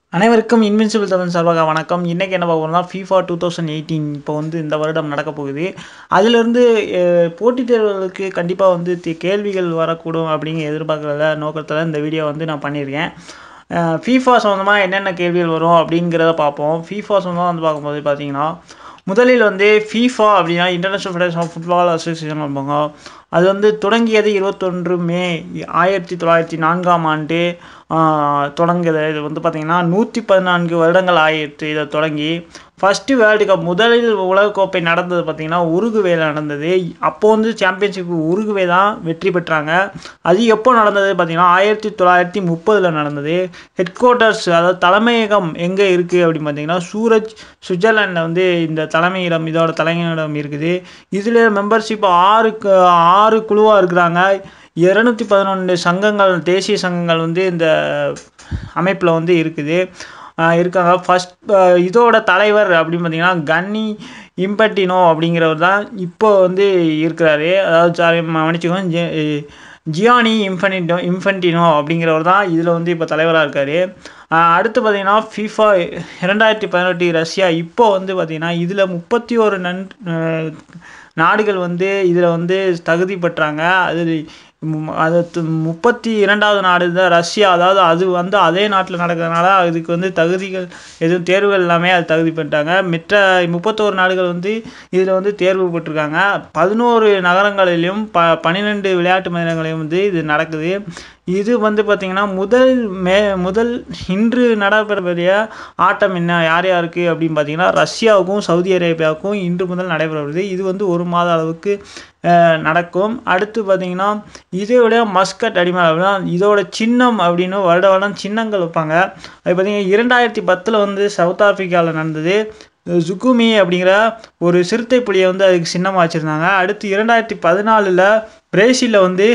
அனைவருக்கும் இன்வின்சிபிள் தமிழ் சார்பாக வணக்கம் இன்றைக்கி என்ன பார்க்க போகிறோம்னா ஃபீஃபா டூ தௌசண்ட் எயிட்டீன் இப்போ வந்து இந்த வருடம் நடக்க போகுது அதிலிருந்து அஹ், போட்டித் தேர்வுகளுக்கு கண்டிப்பாக வந்து தி- கேள்விகள் வரக்கூடும் அப்படிங்கிற எதிர்பார்க்குறத நோக்கத்தில் இந்த வீடியோ வந்து நான் பண்ணியிருக்கேன் ஃபீஃபா சம்மந்தமாக என்னென்ன கேள்விகள் வரும் அப்படிங்கிறத பார்ப்போம் ஃபீஃபா சம்மந்தமாக வந்து பார்க்கும்போது பார்த்தீங்கன்னா முதலில் வந்து ஃபீஃபா அப்படின்னா international federation of football association இருப்பாங்க அது வந்து தொடங்கியது இருபத்தொன்று மே ஆயிரத்தி தொள்ளாயிரத்தி நான்காம் ஆண்டு ஆஹ், தொடங்கியது இது வந்து பார்த்திங்கன்னா நூற்றி பதினான்கு வருடங்கள் ஆயிடுச்சு இதை தொடங்கி ஃபஸ்ட்டு வேர்ல்டு கப் முதலில் உலகக்கோப்பை நடந்தது பார்த்திங்கன்னா உருகுவேல நடந்தது அப்போ வந்து சாம்பியன்ஷிப் உருகுவே தான் வெற்றி பெற்றாங்க அது எப்போ நடந்தது பார்த்திங்கன்னா ஆயிரத்தி தொள்ளாயிரத்தி முப்பதில் நடந்தது ஹெட் குவார்ட்டர்ஸ் அதாவது தலைமையகம் எங்கே இருக்குது அப்படின்னு பார்த்தீங்கன்னா சூரஜ் சுவிட்சர்லாண்டில் வந்து இந்த தலைமையிடம் இதோட தலைமையிடம் இருக்குது இதில் மெம்பர்ஷிப் ஆறு கு- ஆறு குழுவாக இருக்கிறாங்க இரநூத்தி பதினொன்று சங்கங்கள் தேசிய சங்கங்கள் வந்து இந்த அமைப்பில் வந்து இருக்குது ஆஹ் இருக்காங்க ஃபஸ்ட் இதோட தலைவர் அப்படின்னு பார்த்தீங்கன்னா கன்னி இம்பட்டினோ அப்படிங்கிறவர் தான் இப்போ வந்து இருக்கிறாரு அதாவது சாரி மன்னிச்சுக்கோங்க ஜி- ஜியானி இன்ஃபனிட்டோ இன்ஃபன்டினோ அப்படிங்கிறவர் தான் இதில் வந்து இப்போ தலைவராக இருக்கார் அடுத்து பார்த்தீங்கன்னா ஃபிஃபா இரண்டாயிரத்தி பதினெட்டு ரஷ்யா இப்போ வந்து பார்த்தீங்கன்னா இதில் முப்பத்தி ஒரு நன் அஹ் நாடுகள் வந்து இதில் வந்து தகுதி பெற்றாங்க அது ம், அது து- முப்பத்தி இரண்டாவது நாடு தான் ரஷ்யா அதாவது அது வந்து அதே நாட்டில் நடக்கிறதுனால அதுக்கு வந்து தகுதிகள் எதுவும் தேர்வுகள் எல்லாமே அது தகுதி பெற்றாங்க மற்ற முப்பத்தோரு நாடுகள் வந்து இதில் வந்து தேர்வு பெற்றிருக்காங்க பதினோரு நகரங்களிலும் ப பன்னிரெண்டு விளையாட்டு மைதானங்களையும் வந்து இது நடக்குது இது வந்து பார்த்திங்கன்னா முதல் மே முதல் இன்று நடைபெறக்கூடிய ஆட்டம் என்ன யார் யாருக்கு அப்படின்னு பார்த்தீங்கன்னா ரஷ்யாவுக்கும் சவுதி அரேபியாவுக்கும் இன்று முதல் நடைபெறுவது இது வந்து ஒரு மாத அளவுக்கு அஹ், நடக்கும் அடுத்து பார்த்தீங்கன்னா இதை விட மஸ்கட் அடிமை அப்படின்னா இதோட சின்னம் அப்படின்னு வருட வருடம் சின்னங்கள் வைப்பாங்க அது பார்த்தீங்கன்னா இரண்டாயிரத்தி பத்தில் வந்து சவுத் ஆப்பிரிக்காவில் நடந்தது ஜுகுமி அப்படிங்கிற ஒரு சிறுத்தை புலியை வந்து அதுக்கு சின்னமாக வச்சுருந்தாங்க அடுத்து இரண்டாயிரத்தி பதினாலில் பிரேசிலில் வந்து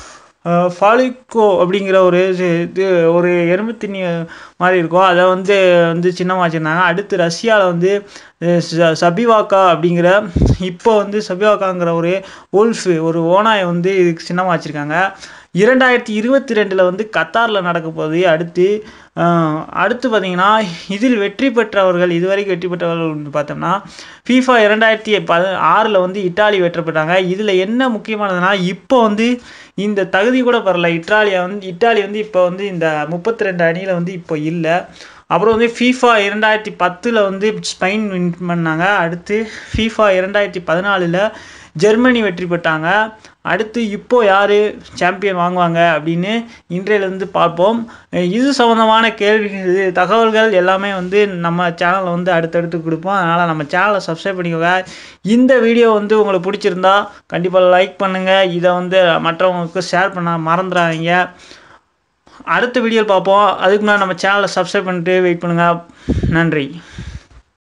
ஃபாலிக்கோ அப்படிங்கிற ஒரு இது இது ஒரு எறும்பு திண்ணி மாதிரி இருக்கும் அதை வந்து வந்து சின்னமாக வச்சுருந்தாங்க அடுத்து ரஷ்யாவில் வந்து அஹ், ச- சபிவாக்கா அப்படிங்கிற இப்போ வந்து சபிவாக்காங்கிற ஒரு wolf ஒரு ஓனாயை வந்து இதுக்கு சின்னமாக வச்சுருக்காங்க இரண்டாயிரத்தி இருபத்தி ரெண்டில் வந்து கத்தாரில் நடக்க போகுது அடுத்து அஹ், அடுத்து பார்த்தீங்கன்னா இதில் வெற்றி பெற்றவர்கள் இதுவரைக்கும் வெற்றி பெற்றவர்கள் வந்து பார்த்தோம்னா ஃபீஃபா இரண்டாயிரத்தி ப ஆறில் வந்து இட்டாலி வெற்றி பெற்றாங்க இதில் என்ன முக்கியமானதுன்னா இப்போ வந்து இந்த தகுதி கூட பெறல இட்டாலியா வந்து இட்டாலி வந்து இப்போ வந்து இந்த முப்பத்தி ரெண்டு அணியில் வந்து இப்போ இல்லை அப்புறம் வந்து ஃபீஃபா இரண்டாயிரத்தி பத்தில் வந்து ஸ்பெயின் வின் பண்ணாங்க அடுத்து ஃபீஃபா இரண்டாயிரத்தி பதினாலில் ஜெர்மனி வெற்றி பெற்றாங்க அடுத்து இப்போ யார் சாம்பியன் வாங்குவாங்க அப்படின்னு இன்றையிலேருந்து பார்ப்போம் அஹ் இது சம்மந்தமான கேள்விகள் இது தகவல்கள் எல்லாமே வந்து நம்ம சேனலில் வந்து அடுத்தடுத்து கொடுப்போம் அதனால் நம்ம சேனலை சப்ஸ்கிரைப் பண்ணிக்கோங்க இந்த வீடியோ வந்து உங்களுக்கு பிடிச்சிருந்தா கண்டிப்பாக லைக் பண்ணுங்கள் இதை வந்து மற்றவங்களுக்கு ஷேர் பண்ண மறந்துடாதீங்க அடுத்த வீடியோ பார்ப்போம் அதுக்கு முன்னாடி நம்ம சேனலை சப்ஸ்கிரைப் பண்ணிட்டு வெயிட் பண்ணுங்கள் நன்றி